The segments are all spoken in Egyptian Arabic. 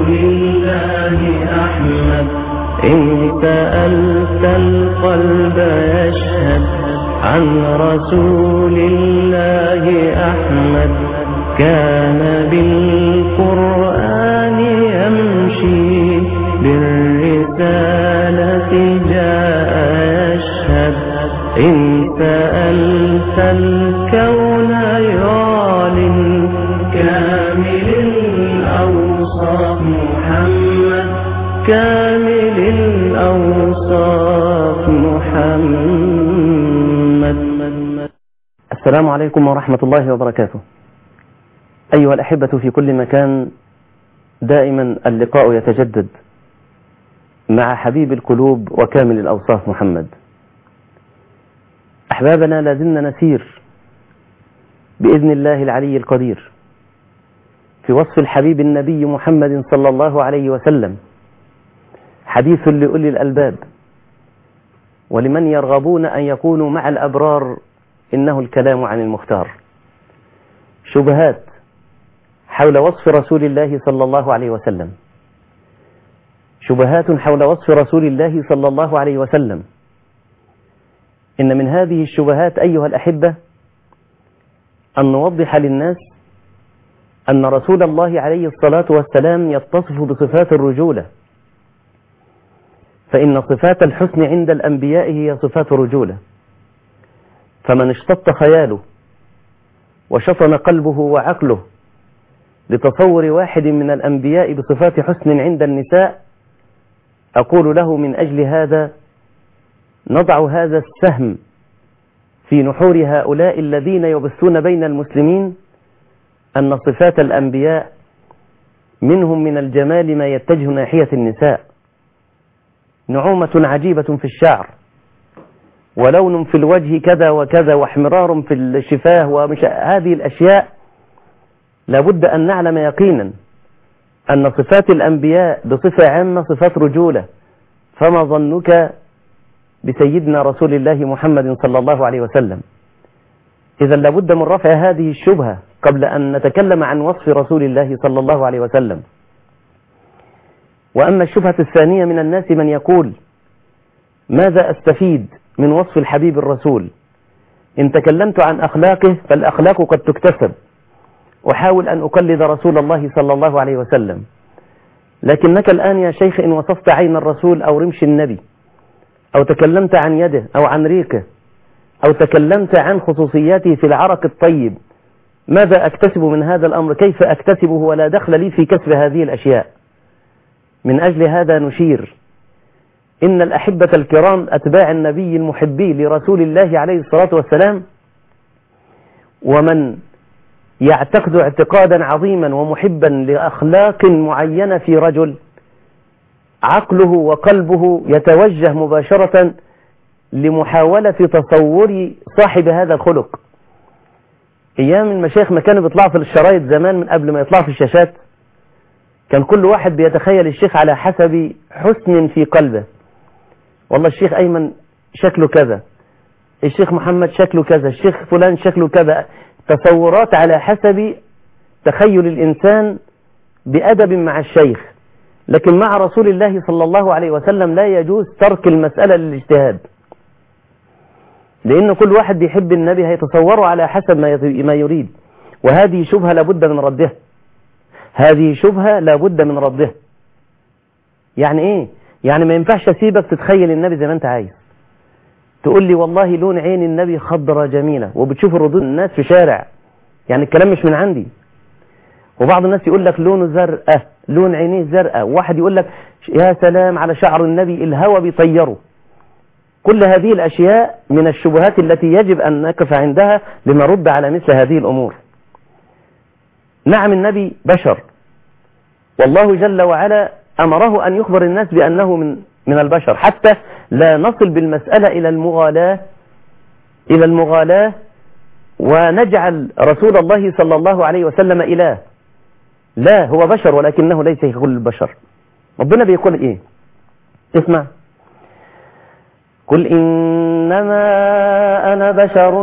رسول الله أحمد إن سألت القلب يشهد عن رسول الله أحمد كان بالقرآن يمشي بالرسالة جاء يشهد إن سألت الكون يعلن كامل الأوصاف محمد كامل الأوصاف محمد السلام عليكم ورحمة الله وبركاته أيها الأحبة في كل مكان دائما اللقاء يتجدد مع حبيب القلوب وكامل الأوصاف محمد أحبابنا لازلنا نسير بإذن الله العلي القدير في وصف الحبيب النبي محمد صلى الله عليه وسلم حديث لأولي الألباب ولمن يرغبون أن يكونوا مع الأبرار إنه الكلام عن المختار شبهات حول وصف رسول الله صلى الله عليه وسلم شبهات حول وصف رسول الله صلى الله عليه وسلم إن من هذه الشبهات أيها الأحبة أن نوضح للناس أن رسول الله عليه الصلاة والسلام يتصف بصفات الرجولة فإن صفات الحسن عند الأنبياء هي صفات الرجولة فمن اشتط خياله وشطن قلبه وعقله لتصور واحد من الأنبياء بصفات حسن عند النساء أقول له من أجل هذا نضع هذا السهم في نحور هؤلاء الذين يبثون بين المسلمين أن صفات الأنبياء منهم من الجمال ما يتجه ناحية النساء نعومة عجيبة في الشعر ولون في الوجه كذا وكذا واحمرار في الشفاه ومش هذه الأشياء لابد أن نعلم يقينا أن صفات الأنبياء بصفة عامة صفات رجولة فما ظنك بسيدنا رسول الله محمد صلى الله عليه وسلم إذا لابد من رفع هذه الشبهة قبل أن نتكلم عن وصف رسول الله صلى الله عليه وسلم وأما الشبهة الثانية من الناس من يقول ماذا أستفيد من وصف الحبيب الرسول إن تكلمت عن أخلاقه فالأخلاق قد تكتسب أحاول أن أقلد رسول الله صلى الله عليه وسلم لكنك الآن يا شيخ إن وصفت عين الرسول أو رمش النبي أو تكلمت عن يده أو عن ريقه أو تكلمت عن خصوصياته في العرق الطيب ماذا أكتسب من هذا الأمر كيف أكتسبه ولا دخل لي في كسب هذه الأشياء من أجل هذا نشير إن الأحبة الكرام أتباع النبي المحبي لرسول الله عليه الصلاة والسلام ومن يعتقد اعتقادا عظيما ومحبا لأخلاق معينة في رجل عقله وقلبه يتوجه مباشرة لمحاولة تصور صاحب هذا الخلق ايام المشايخ ما كانوا بيطلعوا في الشرايط زمان من قبل ما يطلعوا في الشاشات كان كل واحد بيتخيل الشيخ على حسب حسن في قلبه والله الشيخ ايمن شكله كذا الشيخ محمد شكله كذا الشيخ فلان شكله كذا تصورات على حسب تخيل الانسان بادب مع الشيخ لكن مع رسول الله صلى الله عليه وسلم لا يجوز ترك المسألة للاجتهاد لأن كل واحد بيحب النبي هيتصوره على حسب ما يريد وهذه شبهة لابد من ردها هذه شبهة لابد من ردها يعني ايه يعني ما ينفعش اسيبك تتخيل النبي زي ما انت عايز تقول لي والله لون عين النبي خضرة جميلة وبتشوف الردود الناس في شارع يعني الكلام مش من عندي وبعض الناس يقول لك لونه زرقاء لون عينيه زرقاء واحد يقول لك يا سلام على شعر النبي الهوى بيطيره كل هذه الأشياء من الشبهات التي يجب أن نقف عندها لنرد على مثل هذه الأمور نعم النبي بشر والله جل وعلا أمره أن يخبر الناس بأنه من من البشر حتى لا نصل بالمسألة إلى المغالاة إلى المغالاة ونجعل رسول الله صلى الله عليه وسلم إله لا هو بشر ولكنه ليس كل البشر ربنا بيقول ايه اسمع قل إنما أنا بشر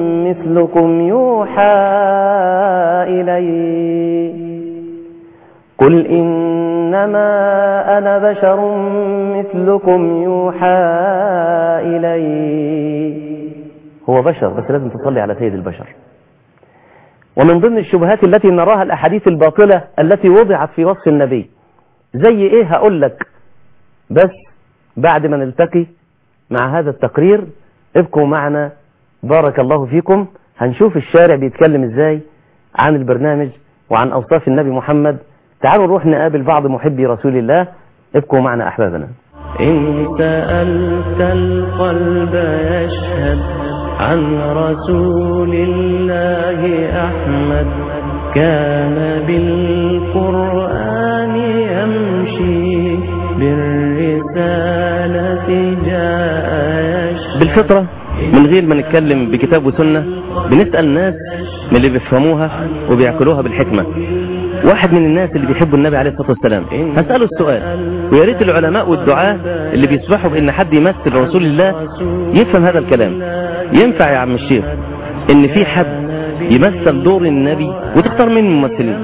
مثلكم يوحى إلي قل إنما أنا بشر مثلكم يوحى إلي هو بشر بس لازم تصلي على سيد البشر ومن ضمن الشبهات التي نراها الأحاديث الباطلة التي وضعت في وصف النبي زي إيه هقول لك بس بعد ما نلتقي مع هذا التقرير ابقوا معنا بارك الله فيكم هنشوف الشارع بيتكلم ازاي عن البرنامج وعن أوصاف النبي محمد تعالوا نروح نقابل بعض محبي رسول الله ابقوا معنا أحبابنا إن سألت القلب يشهد عن رسول الله أحمد كان بالقرآن يمشي بالرسالة جاء يشهد بالفطرة من غير ما نتكلم بكتاب وسنة بنسأل الناس من اللي بيفهموها وبيعقلوها بالحكمة واحد من الناس اللي بيحبوا النبي عليه الصلاة والسلام هسأله السؤال ويا ريت العلماء والدعاة اللي بيسبحوا بأن حد يمثل رسول الله يفهم هذا الكلام ينفع يا عم الشيخ ان في حد يمثل دور النبي وتختار مين الممثلين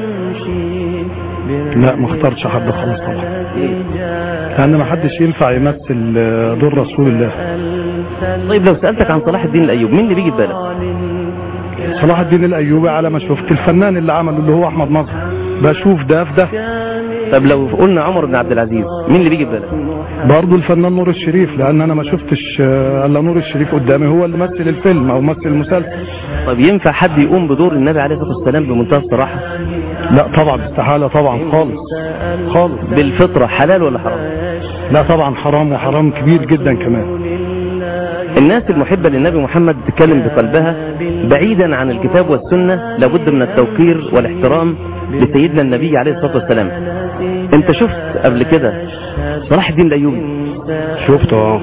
لا ما اختارش حد خالص طبعا لان ما حدش ينفع يمثل آه، دور رسول الله طيب لو سألتك عن صلاح الدين الأيوب مين اللي بيجي في بالك صلاح الدين الايوبي على ما شفت الفنان اللي عمله اللي هو احمد نصر بشوف ده في ده طب لو قلنا عمر بن عبد العزيز مين اللي بيجي في بالك برضه الفنان نور الشريف لان انا ما شفتش آه، الا نور الشريف قدامي هو اللي مثل الفيلم او مثل المسلسل طب ينفع حد يقوم بدور النبي عليه الصلاة والسلام بمنتهى الصراحة لا طبعا استحاله طبعا خالص خالص بالفطرة حلال ولا حرام لا طبعا حرام وحرام كبير جدا كمان الناس المحبة للنبي محمد تتكلم بقلبها بعيدا عن الكتاب والسنة لابد من التوقير والاحترام لسيدنا النبي عليه الصلاة والسلام انت شفت قبل كده صلاح الدين الايوبي شفته اه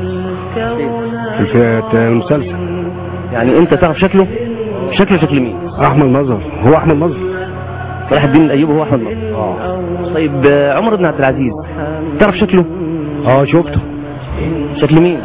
في في المسلسل يعني انت تعرف شكله شكله شكل مين احمد مظهر هو احمد مظهر صلاح الدين الايوبي هو احمد نصر اه طيب آه، عمر بن عبد العزيز تعرف شكله اه شفته شكل مين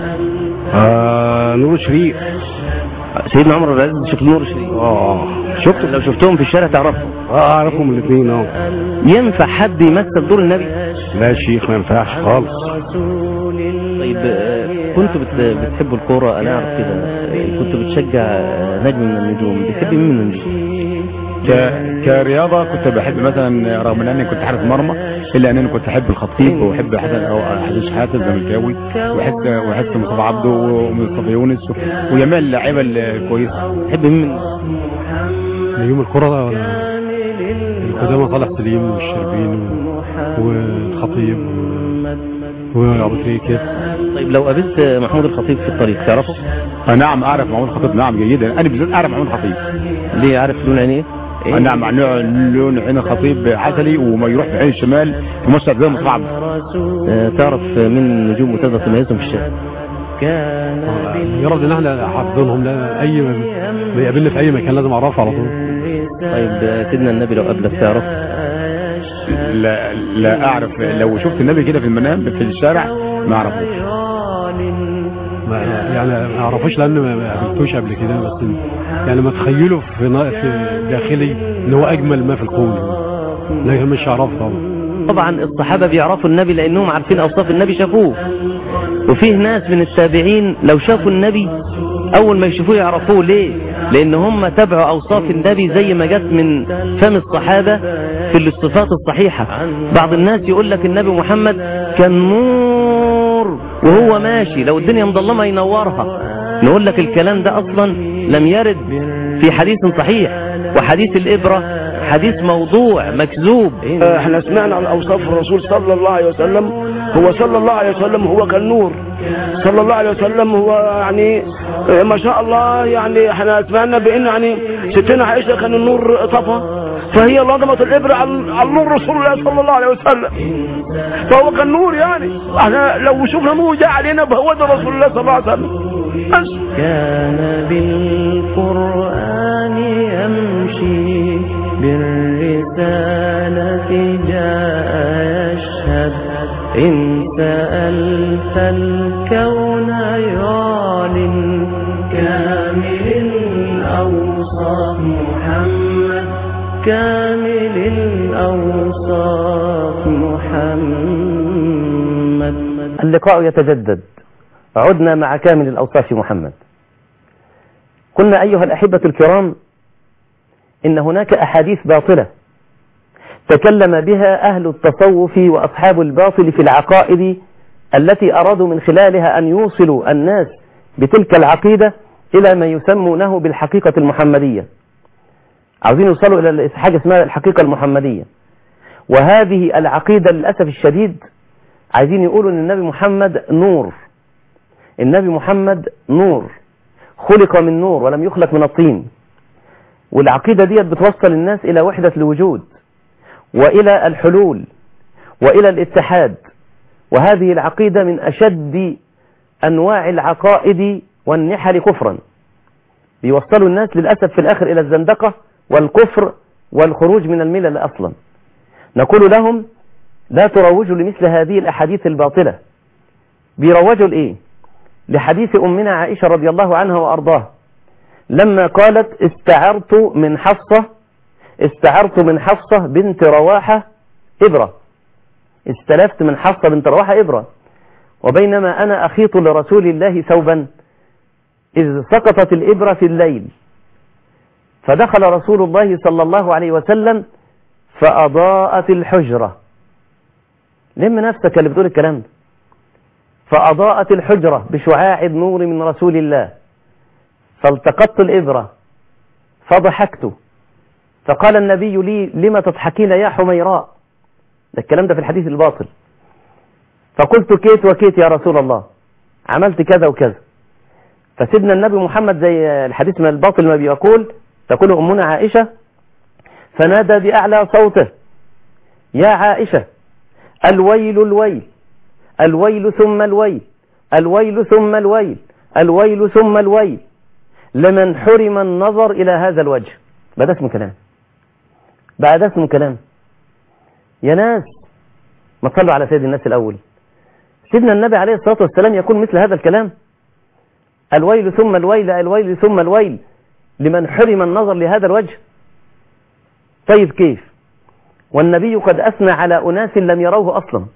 آه نور الشريف سيدنا عمر بن عبد العزيز شكل نور الشريف اه شفته لو شفتهم في الشارع تعرفهم اه اعرفهم الاثنين اه ينفع حد يمثل دور النبي لا يا شيخ ما ينفعش خالص طيب آه، كنت بت- بتحبوا الكورة انا اعرف كده آه، كنت بتشجع آه، نجم من النجوم بتحب مين من النجوم ك... كرياضة كنت بحب مثلا رغم ان انا كنت حارس مرمى الا ان انا كنت احب الخطيب وبحب حسن او حسن شحاتة الزملكاوي وحس وحس مصطفى عبده ومصطفى يونس وجميع اللعيبه الكويسه تحب مين من يوم الكرة القدامى صالح سليم والشربين والخطيب وابو تريكه طيب لو قابلت محمود الخطيب في الطريق تعرفه آه نعم اعرف محمود الخطيب نعم جيدا انا بالذات اعرف محمود الخطيب ليه عارف لون عينيه آه نعم عن لون عين الخطيب عسلي وما يروح بعين الشمال يمثل زي مصطفى عبده آه، تعرف مين النجوم وتقدر تميزهم في الشارع يرد ان احنا حافظينهم لا اي ما يقابلنا في اي مكان لازم اعرفه على طول طيب آه، سيدنا النبي لو قابلك تعرف لا لا اعرف لو شفت النبي كده في المنام في الشارع ما اعرفوش ما يعني ما اعرفوش لان ما ما قابلتوش قبل كده بس يعني ما تخيله في نا- في داخلي ان هو اجمل ما في الكون لكن مش هعرفه طبعا طبعا الصحابة بيعرفوا النبي لأنهم عارفين أوصاف النبي شافوه وفيه ناس من التابعين لو شافوا النبي أول ما يشوفوه يعرفوه ليه لأن هم تبعوا أوصاف النبي زي ما جت من فم الصحابة في الصفات الصحيحة بعض الناس يقول لك النبي محمد كان نور وهو ماشي لو الدنيا مظلمة ينورها نقول لك الكلام ده أصلا لم يرد في حديث صحيح وحديث الإبرة حديث موضوع مكذوب احنا سمعنا عن اوصاف الرسول صلى الله عليه وسلم هو صلى الله عليه وسلم هو كالنور صلى الله عليه وسلم هو يعني اه، ما شاء الله يعني احنا سمعنا بان يعني ستنا عائشه كان النور طفى فهي لضمت الابره على على نور رسول الله صلى الله عليه وسلم فهو كالنور يعني احنا لو شفنا نور جاء علينا فهو ده رسول الله صلى الله عليه وسلم بس كان بالقرآن يمشي بالرسالة جاء يشهد إن سألت الكون يعلن كامل الأوصاف محمد كامل الأوصاف محمد اللقاء يتجدد عدنا مع كامل الأوصاف محمد قلنا أيها الأحبة الكرام إن هناك أحاديث باطلة تكلم بها أهل التصوف وأصحاب الباطل في العقائد التي أرادوا من خلالها أن يوصلوا الناس بتلك العقيدة إلى ما يسمونه بالحقيقة المحمدية عاوزين يوصلوا إلى حاجة اسمها الحقيقة المحمدية وهذه العقيدة للأسف الشديد عايزين يقولوا ان النبي محمد نور النبي محمد نور خلق من نور ولم يخلق من الطين والعقيدة ديت بتوصل الناس الى وحدة الوجود والى الحلول والى الاتحاد وهذه العقيدة من اشد انواع العقائد والنحل كفرا بيوصلوا الناس للأسف في الاخر الى الزندقة والكفر والخروج من الملل اصلا نقول لهم لا تروجوا لمثل هذه الأحاديث الباطلة بيروجوا لإيه لحديث أمنا عائشة رضي الله عنها وأرضاها لما قالت استعرت من حفصة استعرت من حفصة بنت رواحة إبرة استلفت من حفصة بنت رواحة إبرة وبينما أنا أخيط لرسول الله ثوبا إذ سقطت الإبرة في الليل فدخل رسول الله صلى الله عليه وسلم فأضاءت الحجرة لم نفسك اللي بتقول الكلام ده فأضاءت الحجرة بشعاع النور من رسول الله فالتقطت الإبرة فضحكت فقال النبي لي لما تضحكين يا حميراء ده الكلام ده في الحديث الباطل فقلت كيت وكيت يا رسول الله عملت كذا وكذا فسيدنا النبي محمد زي الحديث من الباطل ما بيقول تقول أمنا عائشة فنادى بأعلى صوته يا عائشة الويل الويل الويل ثم الويل الويل ثم الويل الويل ثم الويل لمن حرم النظر إلى هذا الوجه بقى ده اسمه كلام بقى ده اسمه كلام يا ناس ما تصلوا على سيد الناس الأول سيدنا النبي عليه الصلاة والسلام يقول مثل هذا الكلام الويل ثم الويل الويل ثم الويل لمن حرم النظر لهذا الوجه طيب كيف والنبي قد أثنى على أناس لم يروه أصلا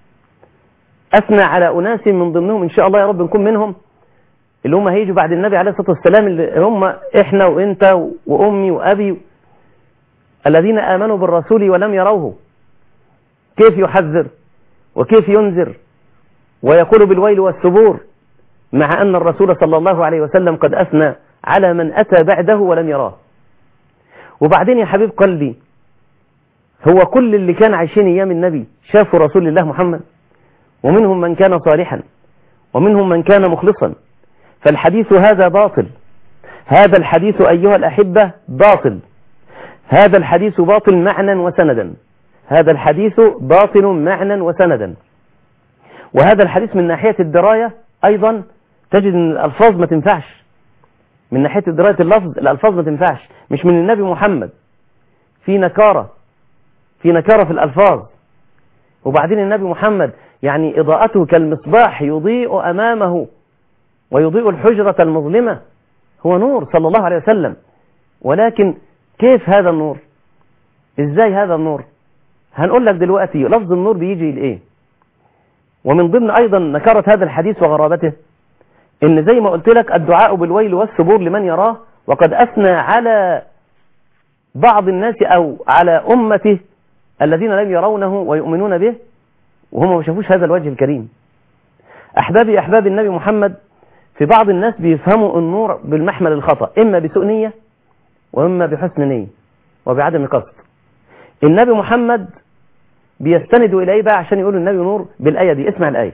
أثنى على أناس من ضمنهم إن شاء الله يا رب نكون منهم اللي هم هيجوا بعد النبي عليه الصلاة والسلام اللي هم إحنا وإنت وأمي وأبي الذين آمنوا بالرسول ولم يروه كيف يحذر وكيف ينذر ويقول بالويل والثبور مع أن الرسول صلى الله عليه وسلم قد أثنى على من أتى بعده ولم يراه وبعدين يا حبيب قلبي هو كل اللي كان عايشين ايام النبي شافوا رسول الله محمد ومنهم من كان صالحا ومنهم من كان مخلصا فالحديث هذا باطل هذا الحديث ايها الاحبه باطل هذا الحديث باطل معنى وسندا هذا الحديث باطل معنى وسندا وهذا الحديث من ناحيه الدرايه ايضا تجد ان الالفاظ ما تنفعش من ناحيه درايه اللفظ الالفاظ ما تنفعش مش من النبي محمد في نكاره في نكارة في الألفاظ وبعدين النبي محمد يعني إضاءته كالمصباح يضيء أمامه ويضيء الحجرة المظلمة هو نور صلى الله عليه وسلم ولكن كيف هذا النور ازاي هذا النور هنقول لك دلوقتي لفظ النور بيجي لإيه ومن ضمن أيضا نكارة هذا الحديث وغرابته إن زي ما قلت لك الدعاء بالويل والثبور لمن يراه وقد أثنى على بعض الناس أو على أمته الذين لم يرونه ويؤمنون به وهم ما شافوش هذا الوجه الكريم أحبابي أحباب النبي محمد في بعض الناس بيفهموا النور بالمحمل الخطأ إما بسوء نية وإما بحسن نية وبعدم قصد النبي محمد بيستندوا إليه بقى عشان يقولوا النبي نور بالآية دي اسمع الآية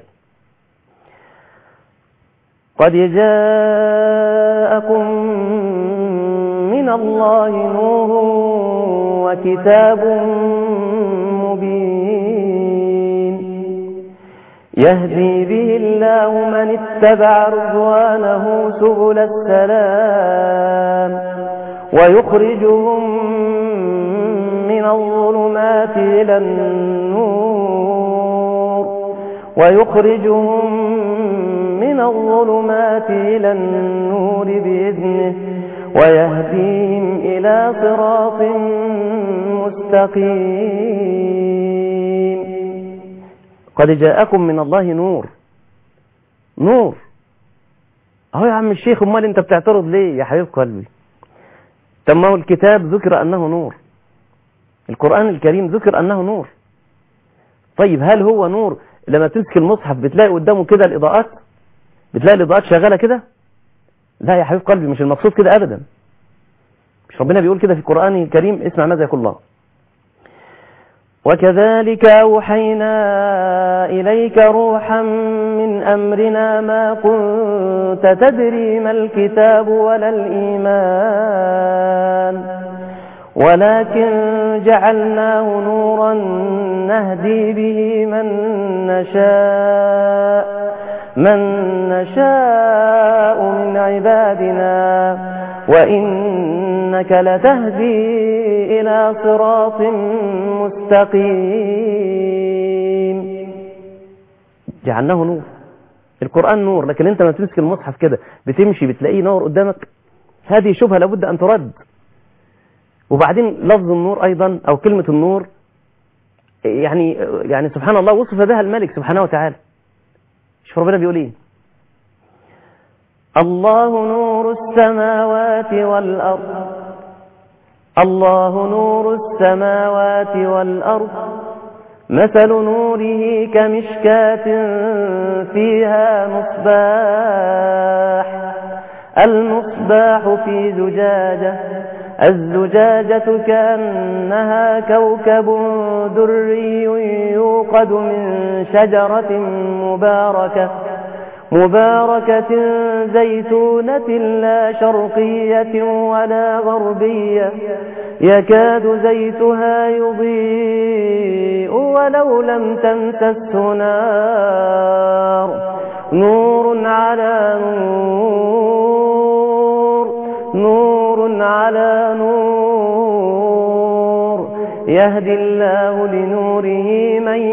قد جاءكم من الله نور وكتاب مبين يهدي به الله من اتبع رضوانه سبل السلام ويخرجهم من الظلمات إلى النور ويخرجهم من الظلمات إلى النور بإذنه ويهديهم إلى صراط مستقيم قد جاءكم من الله نور نور اهو يا عم الشيخ امال انت بتعترض ليه يا حبيب قلبي طب ما هو الكتاب ذكر انه نور القرآن الكريم ذكر انه نور طيب هل هو نور لما تمسك المصحف بتلاقي قدامه كده الاضاءات بتلاقي الاضاءات شغالة كده لا يا حبيب قلبي مش المقصود كده ابدا مش ربنا بيقول كده في القرآن الكريم اسمع ماذا يقول الله وكذلك أوحينا إليك روحا من أمرنا ما كنت تدري ما الكتاب ولا الإيمان ولكن جعلناه نورا نهدي به من نشاء من نشاء من عبادنا وإنك لتهدي إلى صراط مستقيم جعلناه نور القرآن نور لكن انت ما تمسك المصحف كده بتمشي بتلاقيه نور قدامك هذه شبهة لابد أن ترد وبعدين لفظ النور أيضا أو كلمة النور يعني يعني سبحان الله وصف بها الملك سبحانه وتعالى شوف ربنا بيقول ايه الله نور السماوات والأرض الله نور السماوات والأرض مثل نوره كمشكاة فيها مصباح المصباح في زجاجة الزجاجة كأنها كوكب دري يوقد من شجرة مباركة مباركة زيتونة لا شرقية ولا غربية يكاد زيتها يضيء ولو لم تمسسه نار نور على نور نور على نور يهدي الله لنوره من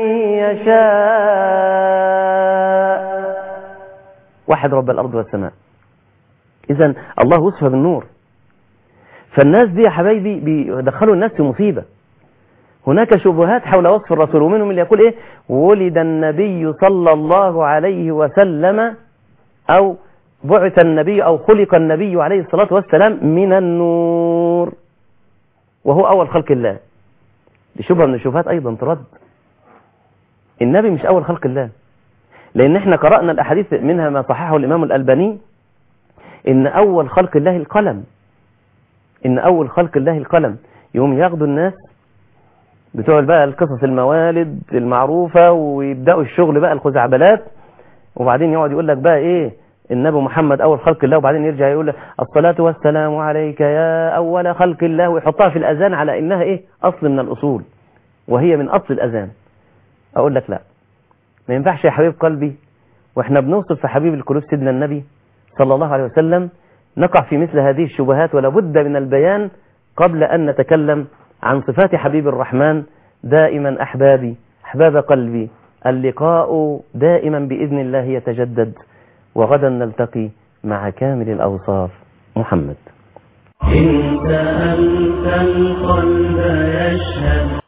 يشاء وحد رب الأرض والسماء إذا الله وصف بالنور فالناس دي يا حبايبي بيدخلوا الناس في مصيبة هناك شبهات حول وصف الرسول ومنهم اللي يقول إيه ولد النبي صلى الله عليه وسلم أو بعث النبي أو خلق النبي عليه الصلاة والسلام من النور وهو أول خلق الله دي شبهة من الشبهات أيضا ترد النبي مش أول خلق الله لأن احنا قرأنا الأحاديث منها ما صححه الإمام الألباني إن أول خلق الله القلم إن أول خلق الله القلم يوم ياخدوا الناس بتوع بقى القصص الموالد المعروفة ويبدأوا الشغل بقى الخزعبلات وبعدين يقعد يقول لك بقى إيه النبي محمد أول خلق الله وبعدين يرجع يقول لك الصلاة والسلام عليك يا أول خلق الله ويحطها في الأذان على إنها إيه أصل من الأصول وهي من أصل الأذان أقول لك لا ما ينفعش يا حبيب قلبي واحنا بنوصف في حبيب القلوب سيدنا النبي صلى الله عليه وسلم نقع في مثل هذه الشبهات ولا بد من البيان قبل أن نتكلم عن صفات حبيب الرحمن دائما أحبابي أحباب قلبي اللقاء دائما بإذن الله يتجدد وغدا نلتقي مع كامل الأوصاف محمد إن سألت القلب يشهد